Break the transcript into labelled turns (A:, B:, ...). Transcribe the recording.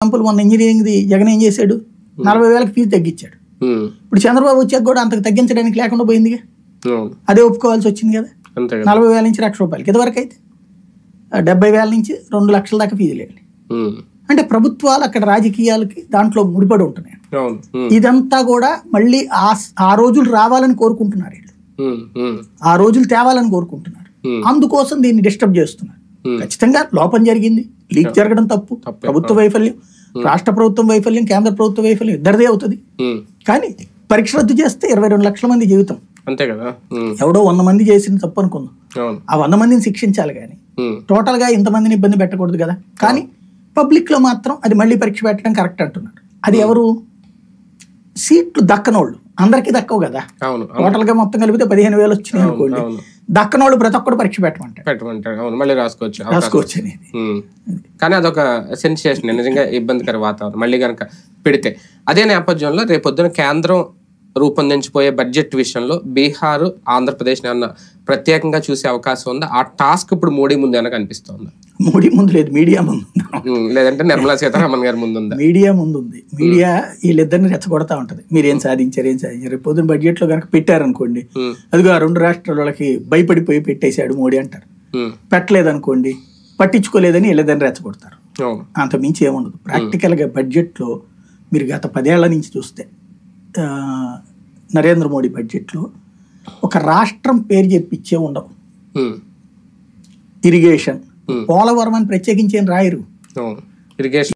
A: Example మొన్న ఇంజనీరింగ్ది జగన్ ఏం చేశాడు నలభై వేలకు ఫీజు తగ్గించాడు
B: ఉమ్,
A: ఇప్పుడు చంద్రబాబు వచ్చాక కూడా అంతకు తగ్గించడానికి లేకుండా పోయిందిగా
B: అవును
A: అదే ఒప్పుకోవాల్సి వచ్చింది కదా
B: అంతే కదా
A: నలభై వేల నుంచి లక్ష రూపాయలకి ఇదివరకు అయితే ఆ, డెబ్బై వేల నుంచి రెండు లక్షల దాకా ఫీజులు వెళ్ళి
B: ఉమ్,
A: అంటే ప్రభుత్వాలు అక్కడ రాజకీయాలకి దాంట్లో ముడిపడి ఉంటున్నాయి
B: అవును ఉమ్,
A: ఇదంతా కూడా మళ్ళీ ఆ ఆ రోజులు రావాలని కోరుకుంటున్నారు వీళ్ళు
B: ఉమ్, ఉమ్,
A: ఆ రోజులు తేవాలని కోరుకుంటున్నారు
B: Hmm.
A: అందుకోసం దీన్ని డిస్టర్బ్ చేస్తున్నారు
B: Hmm.
A: ఖచ్చితంగా లోపం జరిగింది లీక్ జరగడం తప్పు
B: తప్పే.
A: ప్రభుత్వ వైఫల్యం రాష్ట్ర ప్రభుత్వం వైఫల్యం కేంద్ర ప్రభుత్వ వైఫల్యం ఇద్దరిదే అవుతుంది
B: ఉమ్,
A: కానీ పరీక్ష రద్దు చేస్తే ఇరవై రెండు లక్షల మంది జీవితం
B: అంతే కదా ఉమ్,
A: ఎవడో వంద మంది చేసిన తప్పు అనుకుందాం
B: అవును
A: ఆ వంద మందిని శిక్షించాలి కానీ
B: ఉమ్,
A: టోటల్గా ఇంతమందిని ఇబ్బంది పెట్టకూడదు కదా కానీ పబ్లిక్లో మాత్రం అది మళ్ళీ పరీక్ష పెట్టడం కరెక్ట్ అంటున్నారు అది ఎవరు సీట్లు దక్కనోళ్ళు అందరికీ దక్కవు కదా
B: అవును అవును
A: టోటల్గా మొత్తం కలిపితే పదిహేను వేలు వచ్చినాయి అనుకోండి
B: అవును
A: దక్కనోళ్ళు ప్రతి ఒక్కడు పరీక్ష పెట్టమంటారు
B: పెట్టమంటారు అవును మళ్ళీ రాసుకోవచ్చు అవకాశం
A: రాసుకోవచ్చు అనేది
B: ఉమ్. కానీ అదొక సెన్సేషన్ నిజంగా ఇబ్బందికర వాతావరణం మళ్ళీ కనుక పెడితే అదే నేపథ్యంలో రేపొద్దున కేంద్రం రూపొందించిపోయే బడ్జెట్ విషయంలో బీహార్ ఆంధ్రప్రదేశ్ ఏమన్నా ప్రత్యేకంగా చూసే అవకాశం ఉందా ఆ టాస్క్ ఇప్పుడు మోడీ ముందు ఏమైనా కనిపిస్తోందా
A: మోడీ ముందు లేదు మీడియా ముందు ఉంది.
B: ఉమ్, లేదంటే నిర్మలా సీతారామన్ గారి ముందు ఉందా
A: మీడియా ముందు ఉంది మీడియా వీళ్ళిద్దరిని రెచ్చగొడతా ఉంటది మీరు ఏం సాధించారు ఏం సాధించారు రేపు పొద్దున బడ్జెట్లో కనుక పెట్టారనుకోండి
B: ఉమ్,
A: అదిగో ఆ రెండు రాష్ట్రాల వాళ్ళకి భయపడిపోయి పెట్టేశాడు మోడీ అంటారు
B: ఉమ్,
A: పెట్టలేదనుకోండి పట్టించుకోలేదని వీళ్ళిద్దరిని రెచ్చగొడతారు
B: అవును
A: అంత మించి ఏముండదు ప్రాక్టికల్గా బడ్జెట్లో మీరు గత పదేళ్ల నుంచి చూస్తే ఆ, నరేంద్ర మోడీ బడ్జెట్లో ఒక రాష్ట్రం పేరు చెప్పించే ఉండవు
B: ఉమ్,
A: ఇరిగేషన్
B: Hmm.
A: పోలవరం అని ప్రత్యేకించి ఏం రాయరు
B: అవును ఇరిగేషన్